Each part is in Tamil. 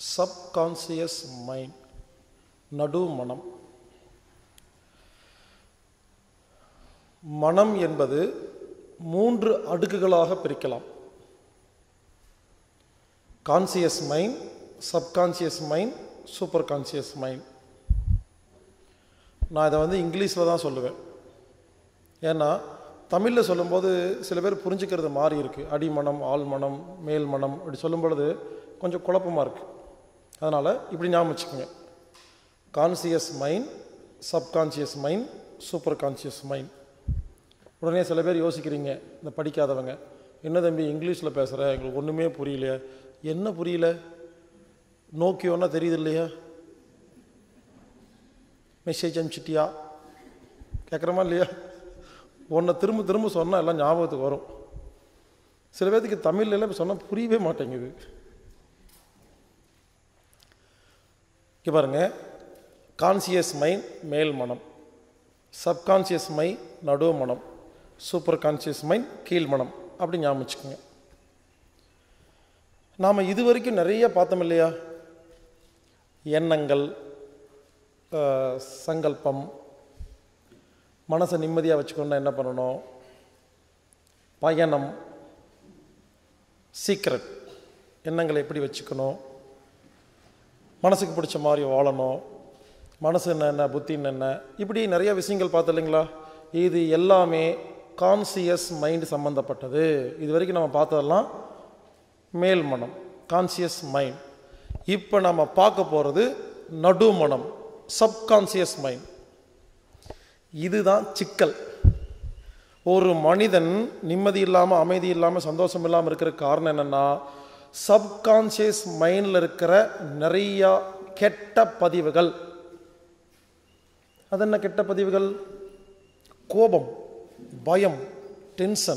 சப்கான்சியஸ் மைண்ட் நடு மனம் மனம் என்பது மூன்று அடுக்குகளாக பிரிக்கலாம் conscious mind subconscious mind super conscious mind நான் இதை வந்து இங்கிலீஷில் தான் சொல்லுவேன் ஏன்னா தமிழில் சொல்லும்போது சில பேர் புரிஞ்சுக்கிறது மாறி இருக்குது அடிமனம் ஆழ்மனம் மேல் மனம் இப்படி சொல்லும் பொழுது கொஞ்சம் குழப்பமாக இருக்குது அதனால் இப்படி ஞாபகம் வச்சுக்கோங்க conscious mind subconscious mind super conscious mind உடனே சில பேர் யோசிக்கிறீங்க இந்த படிக்காதவங்க என்ன தம்பி இங்கிலீஷில் பேசுகிற எங்களுக்கு ஒன்றுமே புரியலையா என்ன புரியல நோக்கியோன்னா தெரியுது இல்லையா மெசேஜ் அனுப்பிச்சிட்டியா கேட்குறமா இல்லையா உன்னை திரும்ப திரும்ப சொன்னால் எல்லாம் ஞாபகத்துக்கு வரும் சில பேர்த்துக்கு தமிழ்ல எல்லாம் சொன்னால் புரியவே மாட்டேங்குது இங்கே பாருங்க கான்சியஸ் மைண்ட் மேல் மனம் சப்கான்சியஸ் மைண்ட் நடு மனம் சூப்பர் கான்சியஸ் மைண்ட் கீழ் மனம் அப்படி ஞாபகம் வச்சுக்கோங்க நாம் இது வரைக்கும் நிறைய பார்த்தோம் இல்லையா எண்ணங்கள் அஹ், சங்கல்பம் மனசை நிம்மதியாக வச்சுக்கணுன்னா என்ன பண்ணணும் பயணம் சீக்ரெட் எண்ணங்களை எப்படி வச்சுக்கணும் மனசுக்கு பிடிச்ச மாதிரி வாழணும் மனசு என்ன புத்தின்னு என்ன இப்படி நிறைய விஷயங்கள் பார்த்து இல்லைங்களா இது எல்லாமே கான்சியஸ் மைண்ட் சம்மந்தப்பட்டது இது வரைக்கும் நம்ம பார்த்ததெல்லாம் மேல் மனம் கான்சியஸ் மைண்ட் இப்போ நம்ம பார்க்க போகிறது நடு மனம் சப்கான்சியஸ் மைண்ட் இதுதான் சிக்கல் ஒரு மனிதன் நிம்மதி இல்லாமல் அமைதி இல்லாமல் சந்தோஷம் இல்லாமல் இருக்கிற காரணம் என்னென்னா சப்கான்சியஸ் மைண்டில் இருக்கிற நிறையா கெட்ட பதிவுகள் அது என்ன கெட்ட பதிவுகள் கோபம் பயம் டென்ஷன்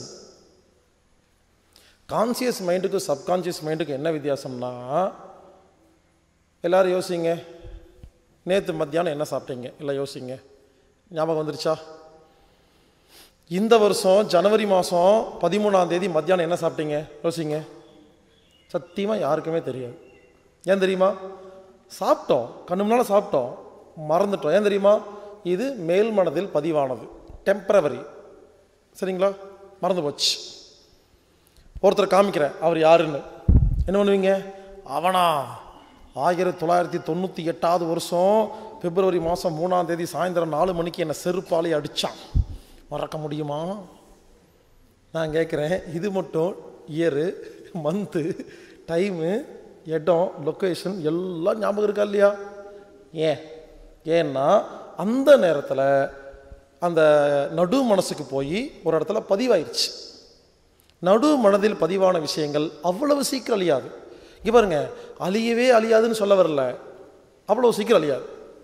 கான்சியஸ் மைண்டுக்கும் சப்கான்சியஸ் மைண்டுக்கும் என்ன வித்தியாசம்னா எல்லாரும் யோசிங்க நேற்று மத்தியானம் என்ன சாப்பிட்டீங்க இல்லை யோசிங்க ஞாபகம் வந்துருச்சா இந்த வருஷம் ஜனவரி மாதம் பதிமூணாம் தேதி மத்தியானம் என்ன சாப்பிட்டீங்க யோசிங்க சத்தியமாக யாருக்குமே தெரியாது ஏன் தெரியுமா சாப்பிட்டோம் கண்ணு முன்னால் சாப்பிட்டோம் மறந்துட்டோம் ஏன் தெரியுமா இது மேல் மனதில் பதிவானது டெம்பரவரி சரிங்களா மறந்து போச்சு ஒருத்தர் காமிக்கிறேன் அவர் யாருன்னு என்ன பண்ணுவீங்க அவனா ஆயிரத்தி தொள்ளாயிரத்தி தொண்ணூற்றி எட்டாவது வருஷம் பிப்ரவரி மாதம் மூணாம் தேதி சாயந்தரம் நாலு மணிக்கு என்னை செருப்பாலே அடித்தான் மறக்க முடியுமா நான் கேட்குறேன் இது மட்டும் இயரு மந்த்து டைமு இடம் லொக்கேஷன் எல்லாம் ஞாபகம் இருக்கா இல்லையா ஏன் ஏன்னா அந்த நேரத்தில் அந்த நடு மனசுக்கு போய் ஒரு இடத்துல பதிவாயிருச்சு நடு மனதில் பதிவான விஷயங்கள் அவ்வளவு சீக்கிரம் அழியாது இங்கே பாருங்க அழியவே அழியாதுன்னு சொல்ல வரல அவ்வளவு சீக்கிரம் அழியாது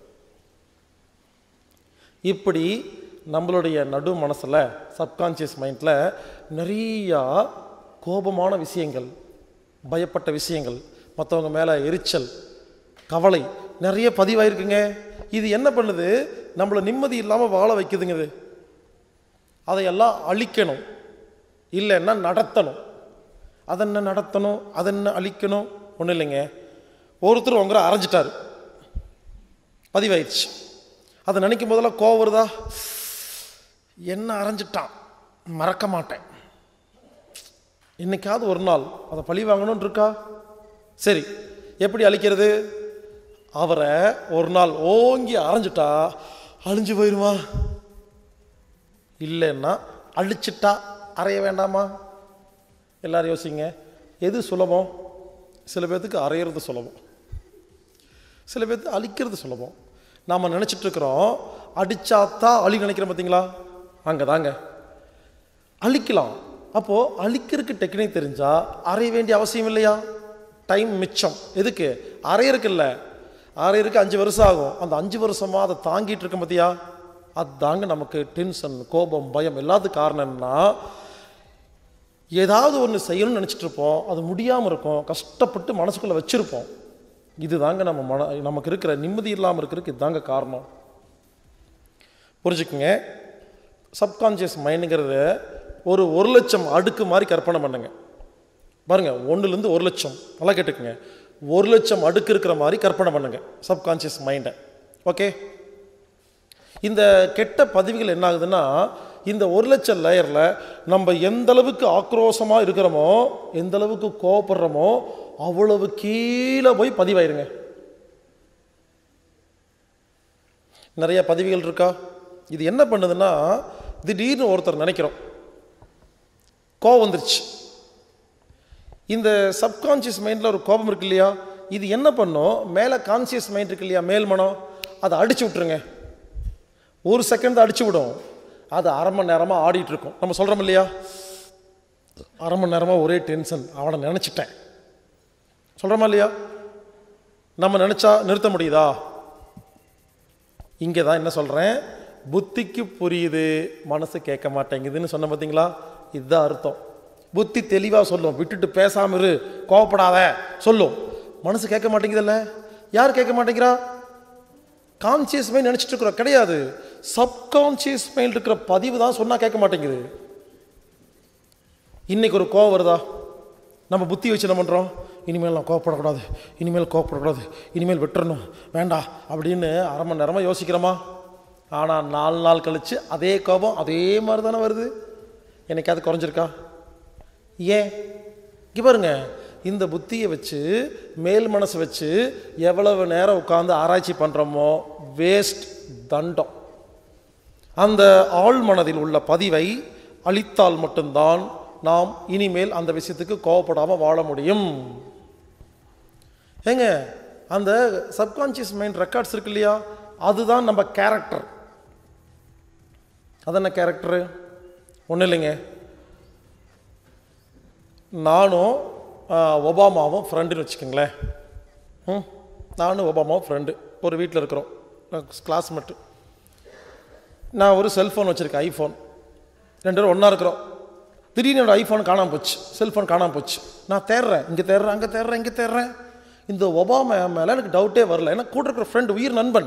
இப்படி நம்மளுடைய நடு மனசில் சப்கான்ஷியஸ் மைண்டில் நிறையா கோபமான விஷயங்கள் பயப்பட்ட விஷயங்கள் மற்றவங்க மேலே எரிச்சல் கவலை நிறைய பதிவாயிருக்குங்க இது என்ன பண்ணுது நம்மளை நிம்மதி இல்லாமல் வாழ வைக்குதுங்க இது அதையெல்லாம் அழிக்கணும் இல்லைன்னா நடத்தணும் அதென்ன நடத்தணும் அதென்ன அழிக்கணும் ஒன்றும் இல்லைங்க ஒருத்தர் உங்களை அரைஞ்சிட்டாரு பதிவாயிடுச்சு அதை நினைக்கும் போதெல்லாம் கோவம் வருதா என்ன அரைஞ்சிட்டான் மறக்க மாட்டேன் என்னைக்காவது ஒரு நாள் அதை பழி வாங்கணும்னு இருக்கா சரி எப்படி அழிக்கிறது அவரை ஒரு நாள் ஓங்கி அரைஞ்சிட்டா அழிஞ்சு போயிடுமா இல்லைன்னா அழிச்சிட்டா அறைய வேண்டாமா எல்லாரும் யோசிங்க எது சுலபம் சில பேர்த்துக்கு அரையிறது சுலபம் சில பேர்த்து அழிக்கிறது சுலபம் நாம் நினச்சிட்டு இருக்கிறோம் அடிச்சாத்தான் அழி நினைக்கிறோம் பார்த்தீங்களா அங்கே தாங்க அழிக்கலாம் அப்போது அழிக்கிறதுக்கு டெக்னிக் தெரிஞ்சால் அறைய வேண்டிய அவசியம் இல்லையா டைம் மிச்சம் எதுக்கு அரையருக்கு இல்லை அரையருக்கு அஞ்சு வருஷம் ஆகும் அந்த அஞ்சு வருஷமாக அதை தாங்கிட்டு இருக்க பார்த்தியா அதுதாங்க நமக்கு டென்ஷன் கோபம் பயம் எல்லாத்துக்கும் காரணம் என்னன்னா ஏதாவது ஒன்று செய்யணும்னு நினச்சிட்டு இருப்போம் அது முடியாமல் இருக்கும் கஷ்டப்பட்டு மனசுக்குள்ளே வச்சுருப்போம் இதுதாங்க நம்ம மன நமக்கு இருக்கிற நிம்மதி இல்லாமல் இருக்கிறதுக்கு இதுதாங்க காரணம் புரிஞ்சுக்குங்க சப்கான்ஷியஸ் மைண்டுங்கிறது ஒரு ஒரு லட்சம் அடுக்கு மாதிரி கற்பனை பண்ணுங்க பாருங்க ஒன்றுலேருந்து ஒரு லட்சம் நல்லா கேட்டுக்குங்க ஒரு லட்சம் அடுக்கு இருக்கிற மாதிரி கற்பனை பண்ணுங்க சப்கான்ஷியஸ் மைண்டை ஓகே இந்த கெட்ட பதிவுகள் என்ன ஆகுதுன்னா இந்த ஒரு லட்சம் லேயரில் நம்ம எந்த அளவுக்கு ஆக்ரோஷமாக இருக்கிறோமோ எந்த அளவுக்கு கோவப்படுறோமோ அவ்வளவு கீழே போய் பதிவாயிருங்க நிறைய பதிவுகள் இருக்கா இது என்ன பண்ணுதுன்னா திடீர்னு ஒருத்தர் நினைக்கிறோம் கோவம் வந்துருச்சு இந்த சப்கான்ஷியஸ் மைண்டில் ஒரு கோபம் இருக்கு இல்லையா இது என்ன பண்ணும் மேலே கான்சியஸ் மைண்ட் இருக்கு இல்லையா மேல் மனம் அதை அடிச்சு விட்ருங்க ஒரு செகண்ட் தான் அடிச்சு விடும் அது அரை மணி நேரமாக ஆடிட்டு இருக்கும் நம்ம சொல்கிறோம் இல்லையா அரை மணி நேரமாக ஒரே டென்ஷன் அவனை நினச்சிட்டேன் சொல்கிறோமா இல்லையா நம்ம நினச்சா நிறுத்த முடியுதா இங்கே தான் என்ன சொல்கிறேன் புத்திக்கு புரியுது மனசு கேட்க மாட்டேங்குதுன்னு சொன்ன பார்த்தீங்களா இதுதான் அர்த்தம் புத்தி தெளிவாக சொல்லும் விட்டுட்டு பேசாம இரு கோவப்படாத சொல்லும் மனசு கேட்க மாட்டேங்குதுல்ல யார் கேட்க மாட்டேங்கிறா கான்சியஸ் மைண்ட் நினச்சிட்டு இருக்கிறோம் கிடையாது சப்கான்சியஸ் மைண்ட் இருக்கிற பதிவு தான் சொன்னால் கேட்க மாட்டேங்குது இன்னைக்கு ஒரு கோவம் வருதா நம்ம புத்தி வச்சு என்ன பண்ணுறோம் இனிமேல் நான் கோவப்படக்கூடாது இனிமேல் கோவப்படக்கூடாது இனிமேல் விட்டுறணும் வேண்டாம் அப்படின்னு அரை மணி நேரமாக யோசிக்கிறோமா ஆனால் நாலு நாள் கழித்து அதே கோபம் அதே மாதிரி தானே வருது என்னைக்காவது குறைஞ்சிருக்கா ஏன் இங்கே பாருங்க இந்த புத்தியை வச்சு மேல் மனசை வச்சு எவ்வளவு நேரம் உட்காந்து ஆராய்ச்சி பண்ணுறோமோ வேஸ்ட் தண்டம் அந்த ஆழ் மனதில் உள்ள பதிவை அழித்தால் மட்டும்தான் நாம் இனிமேல் அந்த விஷயத்துக்கு கோவப்படாமல் வாழ முடியும் ஏங்க அந்த சப்கான்ஷியஸ் மைண்ட் ரெக்கார்ட்ஸ் இருக்கு இல்லையா அதுதான் நம்ம கேரக்டர் அது என்ன கேரக்டரு ஒன்றும் இல்லைங்க நானும் ஆ, ஒபாமாவும் ஃப்ரெண்டுன்னு வச்சுக்கோங்களேன் ம் நானும் ஒபாமாவும் ஃப்ரெண்டு ஒரு வீட்டில் இருக்கிறோம் கிளாஸ்மேட்டு நான் ஒரு செல்ஃபோன் வச்சுருக்கேன் ஐஃபோன் ரெண்டு பேரும் ஒன்றா இருக்கிறோம் திடீர்னு என்னோட ஐஃபோன் காணாமல் போச்சு செல்ஃபோன் காணாமல் போச்சு நான் தேடுறேன் இங்கே தேடுறேன் அங்கே தேடுறேன் இங்கே தேடுறேன் இந்த ஒபாமா மேலே எனக்கு டவுட்டே வரல ஏன்னா கூட இருக்கிற ஃப்ரெண்டு உயிர் நண்பன்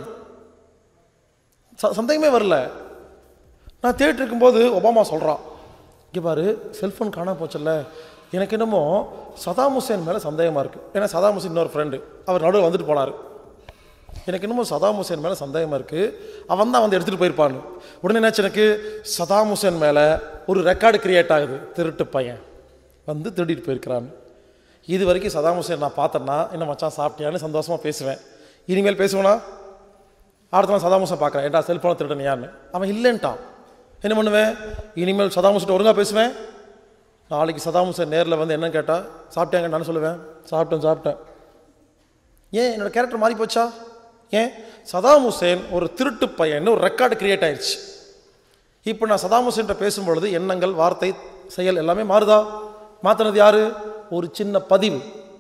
ச- சந்தேகமே வரல நான் தேடிட்டு இருக்கும்போது ஒபாமா சொல்கிறான் இங்கே பாரு செல்ஃபோன் காணாம போச்சல்ல எனக்கு என்னமோ சதாம் ஹுசேன் மேலே சந்தேகமாக இருக்குது ஏன்னா சதாம் ஹுசேன் இன்னொரு ஃப்ரெண்டு அவர் நடுவில் வந்துட்டு போனார் எனக்கு என்னமோ சதாம் ஹுசேன் மேலே சந்தேகமாக இருக்குது அவன் தான் வந்து எடுத்துகிட்டு போயிருப்பான்னு உடனே என்னாச்சு எனக்கு சதாம் ஹுசேன் மேலே ஒரு ரெக்கார்டு கிரியேட் ஆகுது திருட்டு பையன் வந்து திருடிட்டு போயிருக்கிறான்னு இது வரைக்கும் சதாம் ஹுசேன் நான் பார்த்தேன்னா என்ன மச்சான் சாப்பிட்டியான்னு சந்தோஷமாக பேசுவேன் இனிமேல் பேசுவேனா அடுத்த நாள் சதாம் ஹுசேன் பார்க்குறேன் ஏன்டா செல்ஃபோனை திருடனியான்னு அவன் இல்லைன்ட்டான் என்ன பண்ணுவேன் இனிமேல் சதாம் ஹுசேன் ஒழுங்காக பேசுவேன் நாளைக்கு சதாம் ஹுசேன் நேரில் வந்து என்னன்னு கேட்டால் சாப்பிட்டாங்க நான் சொல்லுவேன் சாப்பிட்டேன் சாப்பிட்டேன் ஏன் என்னோட கேரக்டர் மாறி போச்சா ஏன் சதாம் ஹுசேன் ஒரு திருட்டு பையன் ஒரு ரெக்கார்டு கிரியேட் ஆயிடுச்சு இப்போ நான் சதாம் ஹுசேன்ட்ட பேசும்பொழுது எண்ணங்கள் வார்த்தை செயல் எல்லாமே மாறுதா மாற்றினது யாரு ஒரு சின்ன பதிவு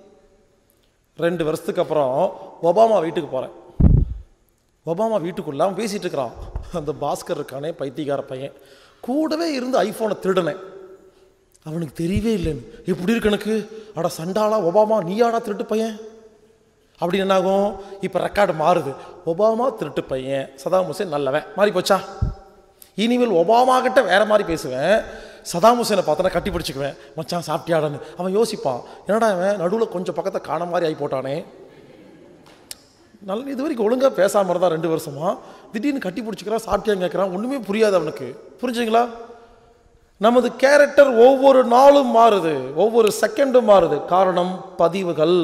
ரெண்டு வருஷத்துக்கு அப்புறம் ஒபாமா வீட்டுக்கு போகிறேன் ஒபாமா வீட்டுக்குள்ள அவன் பேசிட்டு இருக்கிறான் அந்த பாஸ்கர் இருக்கானே பைத்தியக்கார பையன் கூடவே இருந்து ஐஃபோனை திருடினேன் அவனுக்கு தெரியவே இல்லைன்னு எப்படி இருக்கு எனக்கு அட சண்டாளா ஒபாமா நீயாடா திருட்டு பையன் அப்படி என்னாகும் இப்போ ரெக்கார்டு மாறுது ஒபாமா திருட்டு பையன் சதாம் ஹுசேன் நல்லவன் மாறி போச்சா இனிமேல் ஒபாமா கிட்ட வேற மாதிரி பேசுவேன் சதாம் ஹுசேனை பார்த்தனா கட்டி பிடிச்சிக்குவேன் மச்சான் சாப்பிட்டியாடான்னு அவன் யோசிப்பான் என்னடா அவன் நடுவில் கொஞ்சம் பக்கத்தை காண மாதிரி ஆகி போட்டானே நல்ல இது வரைக்கும் ஒழுங்காக பேசாமல் இருந்தால் ரெண்டு வருஷமா திடீர்னு கட்டி பிடிச்சிக்கிறான் சாப்பிட்டியான்னு கேட்குறான் ஒன்றுமே புரியாது அவனுக்கு புரிஞ்சுங்களா நமது கேரக்டர் ஒவ்வொரு நாளும் மாறுது ஒவ்வொரு செகண்டும் மாறுது காரணம் பதிவுகள்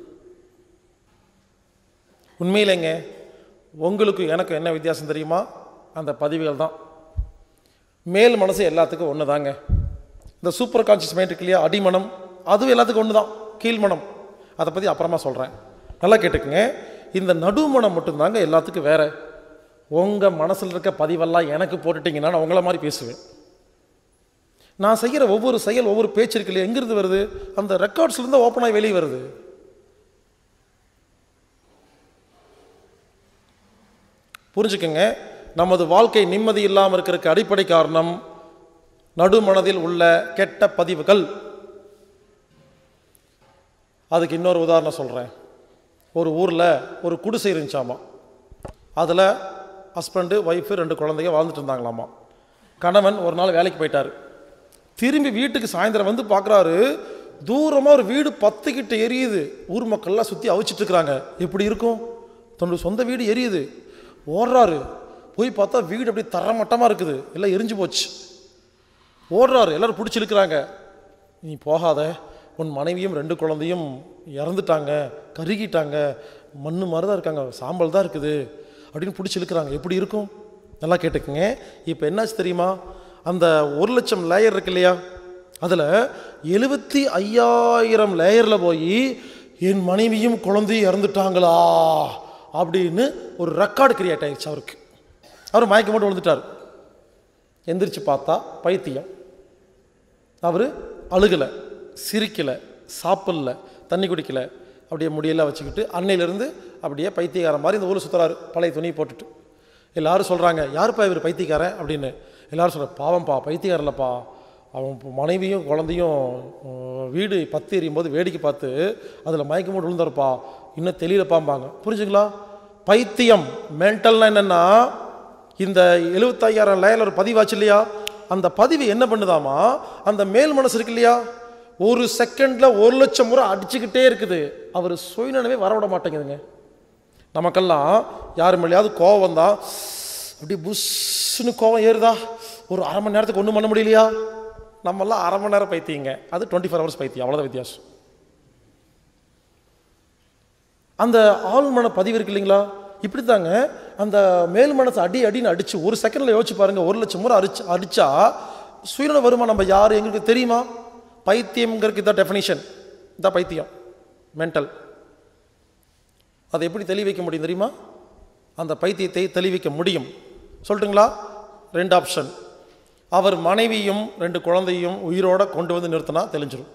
உண்மையிலேங்க உங்களுக்கு எனக்கு என்ன வித்தியாசம் தெரியுமா அந்த பதிவுகள் தான் மேல் மனசு எல்லாத்துக்கும் ஒன்று தாங்க இந்த சூப்பர் கான்சியஸ் மைண்ட் இருக்கு இல்லையா அடிமனம் அதுவும் எல்லாத்துக்கும் ஒன்று தான் கீழ்மனம் அதை பற்றி அப்புறமா சொல்கிறேன் நல்லா கேட்டுக்குங்க இந்த நடுமனம் மட்டும்தாங்க எல்லாத்துக்கும் வேற உங்கள் மனசில் இருக்க பதிவெல்லாம் எனக்கு போட்டுட்டீங்கன்னா நான் உங்களை மாதிரி பேசுவேன் நான் செய்கிற ஒவ்வொரு செயல் ஒவ்வொரு பேச்சு இருக்கு இல்லையா எங்கிருந்து வருது அந்த ரெக்கார்ட்ஸ்லேருந்து ஓப்பன் ஆகி வெளியே வருது புரிஞ்சுக்கங்க நமது வாழ்க்கை நிம்மதி இல்லாமல் இருக்கிறதுக்கு அடிப்படை காரணம் நடுமனதில் உள்ள கெட்ட பதிவுகள் அதுக்கு இன்னொரு உதாரணம் சொல்கிறேன் ஒரு ஊரில் ஒரு குடிசை இருந்துச்சாமா அதில் ஹஸ்பண்டு ஒய்ஃபு ரெண்டு குழந்தைங்க வாழ்ந்துட்டு இருந்தாங்களாமா கணவன் ஒரு நாள் வேலைக்கு போயிட்டார் திரும்பி வீட்டுக்கு சாயந்தரம் வந்து பார்க்குறாரு தூரமாக ஒரு வீடு பத்துக்கிட்ட எரியுது ஊர் மக்கள்லாம் சுற்றி அவிச்சிட்டு இருக்கிறாங்க எப்படி இருக்கும் தன்னோட சொந்த வீடு எரியுது ஓடுறாரு போய் பார்த்தா வீடு அப்படியே தரமட்டமாக இருக்குது எல்லாம் எரிஞ்சு போச்சு ஓடுறாரு எல்லாரும் பிடிச்சி இழுக்கிறாங்க நீ போகாத உன் மனைவியும் ரெண்டு குழந்தையும் இறந்துட்டாங்க கருகிட்டாங்க மண்ணு மாதிரி தான் இருக்காங்க சாம்பல் தான் இருக்குது அப்படின்னு பிடிச்சி இழுக்கிறாங்க எப்படி இருக்கும் நல்லா கேட்டுக்குங்க இப்போ என்னாச்சு தெரியுமா அந்த ஒரு லட்சம் லேயர் இருக்கு இல்லையா அதில் எழுபத்தி ஐயாயிரம் லேயரில் போய் என் மனைவியும் குழந்தையும் இறந்துட்டாங்களா அப்படின்னு ஒரு ரெக்கார்டு கிரியேட் ஆயிடுச்சு அவருக்கு அவர் மயக்கம் மட்டும் விழுந்துட்டார் எந்திரிச்சு பார்த்தா பைத்தியம் அவர் அழுகலை சிரிக்கலை சாப்பிடல தண்ணி குடிக்கல அப்படியே முடியெல்லாம் வச்சுக்கிட்டு அன்னையிலேருந்து அப்படியே பைத்தியக்காரன் மாதிரி இந்த ஊரில் சுற்றுறாரு பழைய துணி போட்டுட்டு எல்லாரும் சொல்கிறாங்க யாருப்பா இவர் பைத்தியக்காரன் அப்படின்னு எல்லாரும் சொல்ற பாவம்ப்பா பைத்தியக்காரன்லப்பா அவன் இப்ப மனைவியும் குழந்தையும் உம், வீடு பத்து எரியும் போது வேடிக்கை பார்த்து அதில் மயக்கம் போட்டு விழுந்தாருப்பா இன்னும் தெரியலப்பாம்பாங்க புரிஞ்சுங்களா பைத்தியம் மென்டல்னா என்னென்னா இந்த எழுபத்தையாயிரம் லேயர் ஒரு பதிவாச்சு இல்லையா அந்த பதிவு என்ன பண்ணுதாமா அந்த மேல் மனசு இருக்கு இல்லையா ஒரு செகண்ட்ல ஒரு லட்சம் முறை அடிச்சுக்கிட்டே இருக்குது அவர் சுயநனவே வரவிட மாட்டேங்குதுங்க நமக்கெல்லாம் யார் மேலேயாவது கோவம் வந்தா அப்படி புஷ்ஷுன்னு கோவம் ஏறுதா ஒரு அரை மணி நேரத்துக்கு ஒன்றும் பண்ண முடியலையா நம்மெல்லாம் அரை மணி நேரம் பைத்தியங்க அது டுவெண்ட்டி ஃபோர் ஹவர்ஸ் பைத்தியம் அவ்வளோதான் வித்தியாசம் அந்த ஆழ்மன பதிவு இருக்கு இல்லைங்களா இப்படி தாங்க அந்த மேல் மனசை அடி அடின்னு அடிச்சு ஒரு செகண்ட்ல யோசிச்சு பாருங்க ஒரு லட்சம் முறை அடிச்சு அடிச்சா சுயநலம் வருமா நம்ம யார் எங்களுக்கு தெரியுமா பைத்தியம்ங்கிறதுக்கு இதான் டெஃபினிஷன் இதான் பைத்தியம் மென்டல் அதை எப்படி தெளிவிக்க முடியும் தெரியுமா அந்த பைத்தியத்தை தெளிவிக்க முடியும் சொல்லட்டுங்களா ரெண்டு ஆப்ஷன் அவர் மனைவியும் ரெண்டு குழந்தையும் உயிரோட கொண்டு வந்து நிறுத்தினா தெளிஞ்சிரும்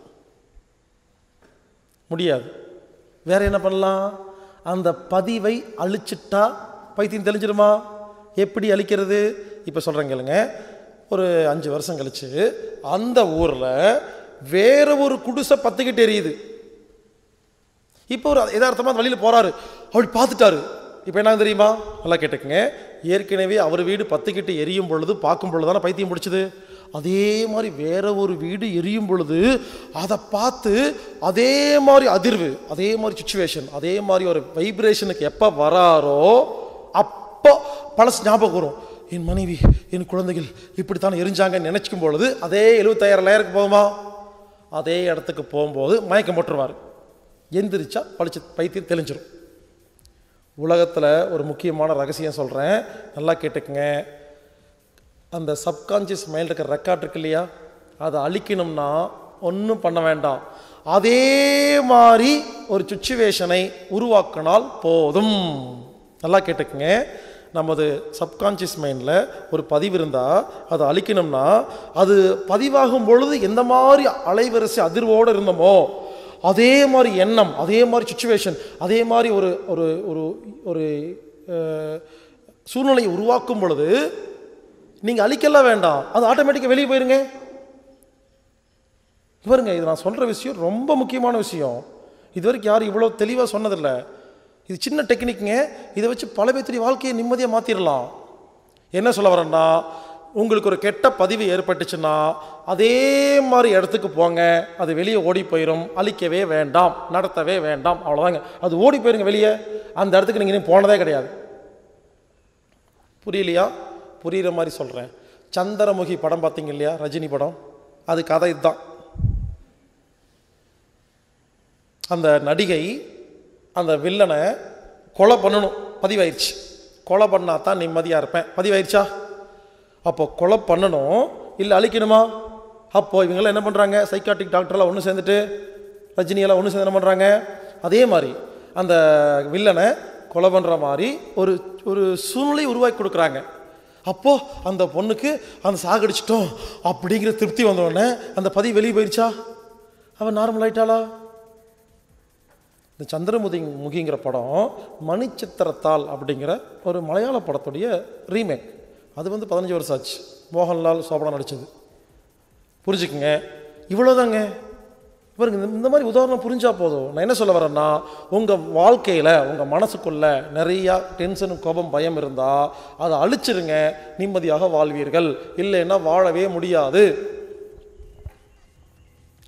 முடியாது வேற என்ன பண்ணலாம் அந்த பதிவை அழிச்சிட்டா பைத்தியம் தெளிஞ்சிருமா எப்படி அழிக்கிறது இப்போ சொல்கிறேன் கேளுங்க ஒரு அஞ்சு வருஷம் கழிச்சு அந்த ஊரில் வேற ஒரு குடிசை பத்துக்கிட்டு எரியுது இப்போ ஒரு யதார்த்தமாக வழியில் போறாரு அப்படி பார்த்துட்டாரு இப்போ என்ன தெரியுமா நல்லா கேட்டுக்கங்க ஏற்கனவே அவர் வீடு பத்துக்கிட்டு எரியும் பொழுது பார்க்கும் பொழுது தானே பைத்தியம் பிடிச்சது அதே மாதிரி வேற ஒரு வீடு எரியும் பொழுது அதை பார்த்து அதே மாதிரி அதிர்வு அதே மாதிரி சுச்சுவேஷன் அதே மாதிரி ஒரு வைப்ரேஷனுக்கு எப்போ வராரோ அப்போ பழசு ஞாபகம் வரும் என் மனைவி என் குழந்தைகள் இப்படித்தான் எரிஞ்சாங்கன்னு நினைச்சுக்கும் பொழுது அதே எழுபத்தாயிரம் லேயருக்கு போகுமா அதே இடத்துக்கு போகும்போது மயக்கம் போட்டுருவார் எந்திரிச்சா பழிச்சு பைத்தியம் தெளிஞ்சிரும் உலகத்தில் ஒரு முக்கியமான ரகசியம் சொல்கிறேன் நல்லா கேட்டுக்குங்க அந்த சப்கான்ஷியஸ் மைண்ட் இருக்கிற ரெக்கார்ட் இருக்கு இல்லையா அதை அழிக்கணும்னா ஒன்றும் பண்ண வேண்டாம் அதே மாதிரி ஒரு சுச்சுவேஷனை உருவாக்கினால் போதும் நல்லா கேட்டுக்குங்க நமது சப்கான்ஷியஸ் மைண்டில் ஒரு பதிவு இருந்தால் அதை அழிக்கணும்னா அது பதிவாகும் பொழுது எந்த மாதிரி அலைவரிசை அதிர்வோடு இருந்தோமோ அதே மாதிரி எண்ணம் அதே மாதிரி சுச்சுவேஷன் அதே மாதிரி ஒரு ஒரு ஒரு ஒரு அஹ், சூழ்நிலையை உருவாக்கும் பொழுது நீங்கள் அழிக்கலாம் வேண்டாம் அது ஆட்டோமேட்டிக்காக வெளியே போயிருங்க பாருங்க இது நான் சொல்கிற விஷயம் ரொம்ப முக்கியமான விஷயம் இது வரைக்கும் யாரும் இவ்வளோ தெளிவாக சொன்னதில்ல இது சின்ன டெக்னிக்குங்க இதை வச்சு பல பேர்த்துடைய வாழ்க்கையை நிம்மதியாக மாற்றிடலாம் என்ன சொல்ல வரேன்னா உங்களுக்கு ஒரு கெட்ட பதிவு ஏற்பட்டுச்சுன்னா அதே மாதிரி இடத்துக்கு போங்க அது வெளியே ஓடி போயிடும் அழிக்கவே வேண்டாம் நடத்தவே வேண்டாம் அவ்வளோதாங்க அது ஓடி போயிருங்க வெளியே அந்த இடத்துக்கு நீங்கள் இன்னும் போனதே கிடையாது புரியலையா புரிகிற மாதிரி சொல்கிறேன் சந்திரமுகி படம் பார்த்தீங்க இல்லையா ரஜினி படம் அது கதை இதுதான் அந்த நடிகை அந்த வில்லனை கொலை பண்ணணும் பதிவாயிருச்சு கொலை பண்ணா தான் நிம்மதியாக இருப்பேன் பதிவாயிருச்சா அப்போ கொலை பண்ணணும் இல்லை அழிக்கணுமா அப்போ இவங்கெல்லாம் என்ன பண்ணுறாங்க சைக்காட்டிக் டாக்டர்லாம் ஒன்று சேர்ந்துட்டு ரஜினியெல்லாம் ஒன்று சேர்ந்து என்ன பண்ணுறாங்க அதே மாதிரி அந்த வில்லனை கொலை பண்ணுற மாதிரி ஒரு ஒரு சூழ்நிலை உருவாக்கி கொடுக்குறாங்க அப்போது அந்த பொண்ணுக்கு அந்த சாகடிச்சிட்டோம் அப்படிங்கிற திருப்தி வந்தோடனே அந்த பதிவு வெளியே போயிடுச்சா அவன் நார்மல் ஆயிட்டாளா இந்த சந்திரமுதி முகிங்கிற படம் மணிச்சித்திரத்தாள் அப்படிங்கிற ஒரு மலையாள படத்துடைய ரீமேக் அது வந்து பதினஞ்சு வருஷம் ஆச்சு மோகன்லால் சோபனா நடித்தது புரிஞ்சுக்குங்க இவ்வளோதாங்க பாருங்க இந்த- இந்த மாதிரி உதாரணம் புரிஞ்சா போதும் நான் என்ன சொல்ல வரேன்னா உங்கள் வாழ்க்கையில் உங்கள் மனசுக்குள்ள நிறையா டென்ஷன் கோபம் பயம் இருந்தால் அதை அழிச்சிருங்க நிம்மதியாக வாழ்வீர்கள் இல்லைன்னா வாழவே முடியாது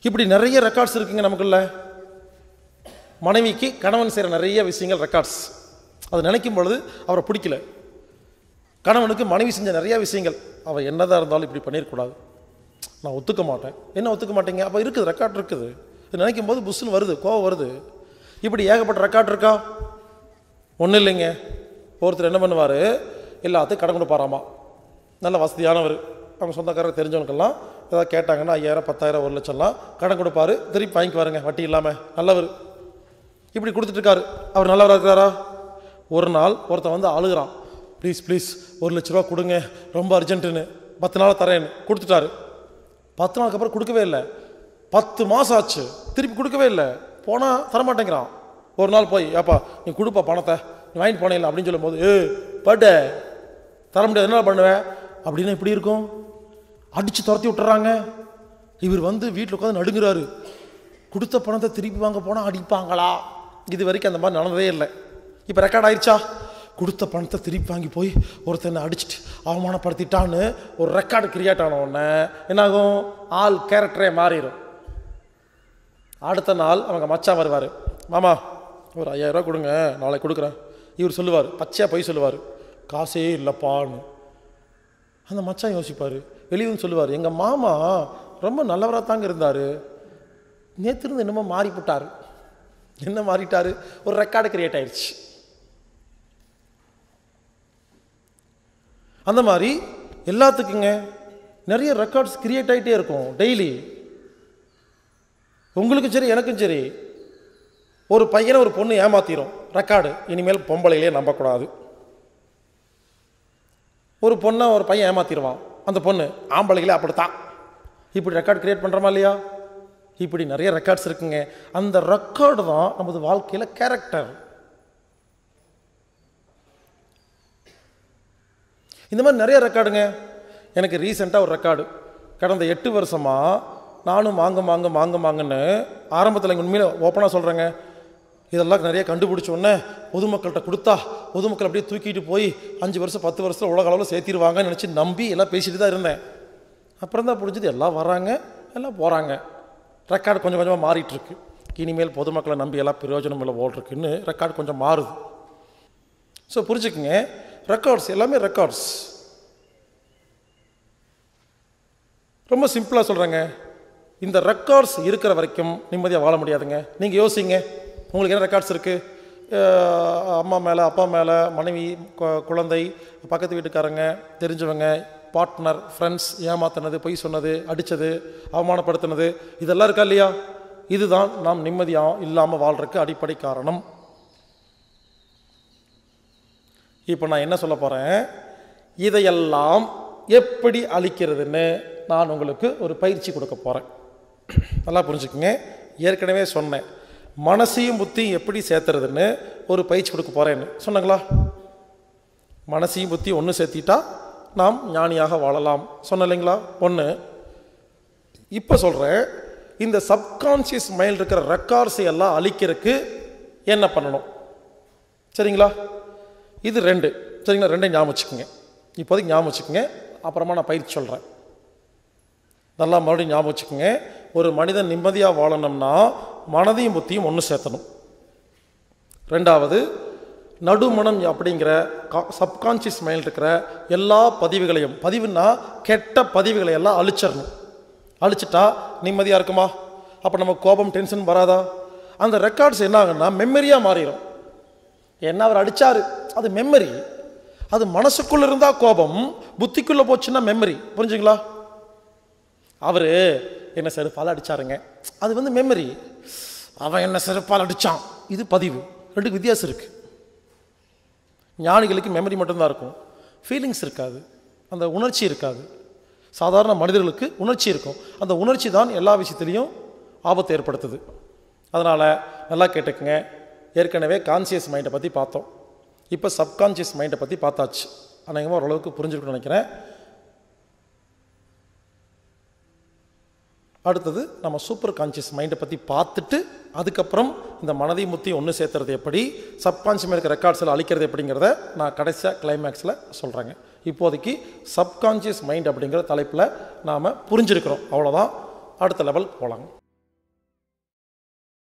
இப்படி நிறைய ரெக்கார்ட்ஸ் இருக்குங்க நமக்குள்ள மனைவிக்கு கணவன் செய்கிற நிறைய விஷயங்கள் ரெக்கார்ட்ஸ் அது நினைக்கும் பொழுது அவரை பிடிக்கல கணவனுக்கு மனைவி செஞ்ச நிறைய விஷயங்கள் அவள் என்னதான் இருந்தாலும் இப்படி பண்ணியிருக்கூடாது நான் ஒத்துக்க மாட்டேன் என்ன ஒத்துக்க மாட்டீங்க அப்போ இருக்குது ரெக்கார்ட் இருக்குது இது நினைக்கும் போது புஷ்ஷுன்னு வருது கோவம் வருது இப்படி ஏகப்பட்ட ரெக்கார்ட் இருக்கா ஒன்றும் இல்லைங்க ஒருத்தர் என்ன பண்ணுவார் எல்லாத்தையும் கடன் கொடுப்பாராமா நல்ல வசதியானவர் அவங்க சொந்தக்காரர் தெரிஞ்சவனுக்கெல்லாம் ஏதாவது கேட்டாங்கன்னா ஐயாயிரம் பத்தாயிரம் ஒரு லட்சம்லாம் கடன் கொடுப்பாரு திருப்பி வாங்கிக்குவாருங்க வட்டி இல்லாமல் நல்லவர் இப்படி கொடுத்துட்டு இருக்காரு அவர் நல்லவராக இருக்கிறாரா ஒரு நாள் ஒருத்தன் வந்து அழுகிறான் ப்ளீஸ் ப்ளீஸ் ஒரு லட்ச ரூபா கொடுங்க ரொம்ப அர்ஜென்ட்டுன்னு பத்து நாள் தரேன்னு கொடுத்துட்டாரு பத்து நாளுக்கு அப்புறம் கொடுக்கவே இல்லை பத்து மாதம் ஆச்சு திருப்பி கொடுக்கவே இல்லை போனால் தரமாட்டேங்கிறான் ஒரு நாள் போய் ஏப்பா நீ கொடுப்பா பணத்தை நீ வாங்கிட்டு போனே அப்படின்னு சொல்லும்போது ஏ பட்ட தர முடியாது என்ன பண்ணுவேன் அப்படின்னா இப்படி இருக்கும் அடித்து துரத்தி விட்டுறாங்க இவர் வந்து வீட்டில் உட்காந்து நடுங்குறாரு கொடுத்த பணத்தை திருப்பி வாங்க போனால் அடிப்பாங்களா இது வரைக்கும் அந்த மாதிரி நடந்ததே இல்லை இப்போ ரெக்கார்ட் ஆயிடுச்சா கொடுத்த பணத்தை திருப்பி வாங்கி போய் ஒருத்தனை அடிச்சிட்டு அவமானப்படுத்திட்டான்னு ஒரு ரெக்கார்டு கிரியேட் ஆன உடனே என்னாகும் ஆள் கேரக்டரே மாறிடும் அடுத்த நாள் அவங்க மச்சான் வருவார் மாமா ஒரு ஐயாயிரரூவா கொடுங்க நாளைக்கு கொடுக்குறேன் இவர் சொல்லுவார் பச்சையாக போய் சொல்லுவார் காசே இல்லைப்பான்னு அந்த மச்சான் யோசிப்பார் வெளியே வந்து சொல்லுவார் எங்கள் மாமா ரொம்ப நல்லவராக தாங்க இருந்தார் நேற்று இருந்து என்னமோ மாறிவிட்டார் என்ன மாறிட்டாரு ஒரு ரெக்கார்டு கிரியேட் ஆயிடுச்சு அந்த மாதிரி எல்லாத்துக்குங்க நிறைய ரெக்கார்ட்ஸ் கிரியேட் ஆகிட்டே இருக்கும் டெய்லி உங்களுக்கும் சரி எனக்கும் சரி ஒரு பையனை ஒரு பொண்ணு ஏமாத்திரும் ரெக்கார்டு இனிமேல் பொம்பளையிலே நம்பக்கூடாது ஒரு பொண்ணை ஒரு பையன் ஏமாத்திடுவான் அந்த பொண்ணு ஆம்பளைகளே அப்படித்தான் இப்படி ரெக்கார்ட் கிரியேட் பண்ணுறோமா இல்லையா இப்படி நிறைய ரெக்கார்ட்ஸ் இருக்குங்க அந்த ரெக்கார்டு தான் நமது வாழ்க்கையில் கேரக்டர் இந்த மாதிரி நிறைய ரெக்கார்டுங்க எனக்கு ரீசெண்டாக ஒரு ரெக்கார்டு கடந்த எட்டு வருஷமாக நானும் வாங்க வாங்க வாங்க வாங்கன்னு ஆரம்பத்தில் இங்கே உண்மையில ஓப்பனாக சொல்கிறேங்க இதெல்லாம் நிறைய கண்டுபிடிச்ச உடனே பொதுமக்கள்கிட்ட கொடுத்தா பொதுமக்கள் அப்படியே தூக்கிட்டு போய் அஞ்சு வருஷம் பத்து வருஷத்தில் உலக அளவில் சேர்த்திருவாங்கன்னு நினச்சி நம்பி எல்லாம் பேசிட்டு தான் இருந்தேன் அப்புறம் தான் புரிஞ்சது எல்லாம் வராங்க எல்லாம் போகிறாங்க ரெக்கார்டு கொஞ்சம் கொஞ்சமாக மாறிட்டு இருக்கு இனிமேல் பொதுமக்களை நம்பி எல்லாம் பிரயோஜனம் இல்லை ஓடுறதுக்குன்னு ரெக்கார்டு கொஞ்சம் மாறுது ஸோ புரிஞ்சுக்குங்க ரெக்கார்ட்ஸ் எல்லாமே ரெக்கார்ட்ஸ் ரொம்ப சிம்பிளாக சொல்கிறேங்க இந்த ரெக்கார்ட்ஸ் இருக்கிற வரைக்கும் நிம்மதியாக வாழ முடியாதுங்க நீங்கள் யோசிங்க உங்களுக்கு என்ன ரெக்கார்ட்ஸ் இருக்குது அம்மா மேலே அப்பா மேலே மனைவி கு- குழந்தை பக்கத்து வீட்டுக்காரங்க தெரிஞ்சவங்க பார்ட்னர் ஃப்ரெண்ட்ஸ் ஏமாத்தினது பொய் சொன்னது அடித்தது அவமானப்படுத்தினது இதெல்லாம் இருக்கா இல்லையா இதுதான் நாம் நிம்மதியாக இல்லாமல் வாழ்றதுக்கு அடிப்படை காரணம் இப்போ நான் என்ன சொல்ல போகிறேன் இதையெல்லாம் எப்படி அழிக்கிறதுன்னு நான் உங்களுக்கு ஒரு பயிற்சி கொடுக்க போகிறேன் நல்லா புரிஞ்சுக்குங்க ஏற்கனவே சொன்னேன் மனசையும் புத்தியும் எப்படி சேர்த்துறதுன்னு ஒரு பயிற்சி கொடுக்க போகிறேன்னு சொன்னாங்களா மனசையும் புத்தியும் ஒன்று சேர்த்திட்டா நாம் ஞானியாக வாழலாம் சொன்ன இல்லைங்களா ஒன்று இப்போ சொல்கிறேன் இந்த சப்கான்ஷியஸ் மைண்ட் இருக்கிற ரெக்கார்ட்ஸை எல்லாம் அழிக்கிறதுக்கு என்ன பண்ணணும் சரிங்களா இது ரெண்டு சரிங்களா ரெண்டையும் ஞாபகம் வச்சுக்கோங்க இப்போதைக்கு ஞாபகம் வச்சுக்கோங்க அப்புறமா நான் பயிற்சி சொல்கிறேன் நல்லா மறுபடியும் ஞாபகம் வச்சுக்கோங்க ஒரு மனிதன் நிம்மதியாக வாழணும்னா மனதையும் புத்தியும் ஒன்று சேர்த்தணும் ரெண்டாவது நடுமனம் அப்படிங்கிற சப்கான்ஷியஸ் மைண்ட் இருக்கிற எல்லா பதிவுகளையும் பதிவுன்னா கெட்ட பதிவுகளை எல்லாம் அழிச்சிடணும் அழிச்சிட்டா நிம்மதியாக இருக்குமா அப்போ நம்ம கோபம் டென்ஷன் வராதா அந்த ரெக்கார்ட்ஸ் என்ன ஆகுன்னா மெமரியாக மாறிடும் என்ன அவர் அடிச்சாரு அது மெமரி அது மனசுக்குள்ள இருந்தா கோபம் புத்திக்குள்ள போச்சுன்னா மெமரி புரிஞ்சுங்களா அவர் என்ன செருப்பால் அடிச்சாருங்க அது வந்து மெமரி அவன் என்ன செருப்பால் அடிச்சான் இது பதிவு ரெண்டுக்கு வித்தியாசம் இருக்கு ஞானிகளுக்கு மெமரி மட்டும்தான் இருக்கும் ஃபீலிங்ஸ் இருக்காது அந்த உணர்ச்சி இருக்காது சாதாரண மனிதர்களுக்கு உணர்ச்சி இருக்கும் அந்த உணர்ச்சி தான் எல்லா விஷயத்துலேயும் ஆபத்தை ஏற்படுத்துது அதனால் நல்லா கேட்டுக்குங்க ஏற்கனவே கான்சியஸ் மைண்டை பற்றி பார்த்தோம் இப்போ சப்கான்ஷியஸ் மைண்டை பற்றி பார்த்தாச்சு அநேகமாக ஓரளவுக்கு புரிஞ்சிருக்குன்னு நினைக்கிறேன் அடுத்தது நம்ம சூப்பர் கான்சியஸ் மைண்டை பற்றி பார்த்துட்டு அதுக்கப்புறம் இந்த மனதை முத்தி ஒன்று சேர்த்துறது எப்படி சப்கான்ஷியஸ் இருக்க ரெக்கார்ட்ஸில் அழிக்கிறது எப்படிங்கிறத நான் கடைசியாக கிளைமேக்ஸில் சொல்கிறேங்க இப்போதைக்கு சப்கான்ஷியஸ் மைண்ட் அப்படிங்கிற தலைப்பில் நாம் புரிஞ்சிருக்கிறோம் அவ்வளோதான் அடுத்த லெவல் போகலாங்க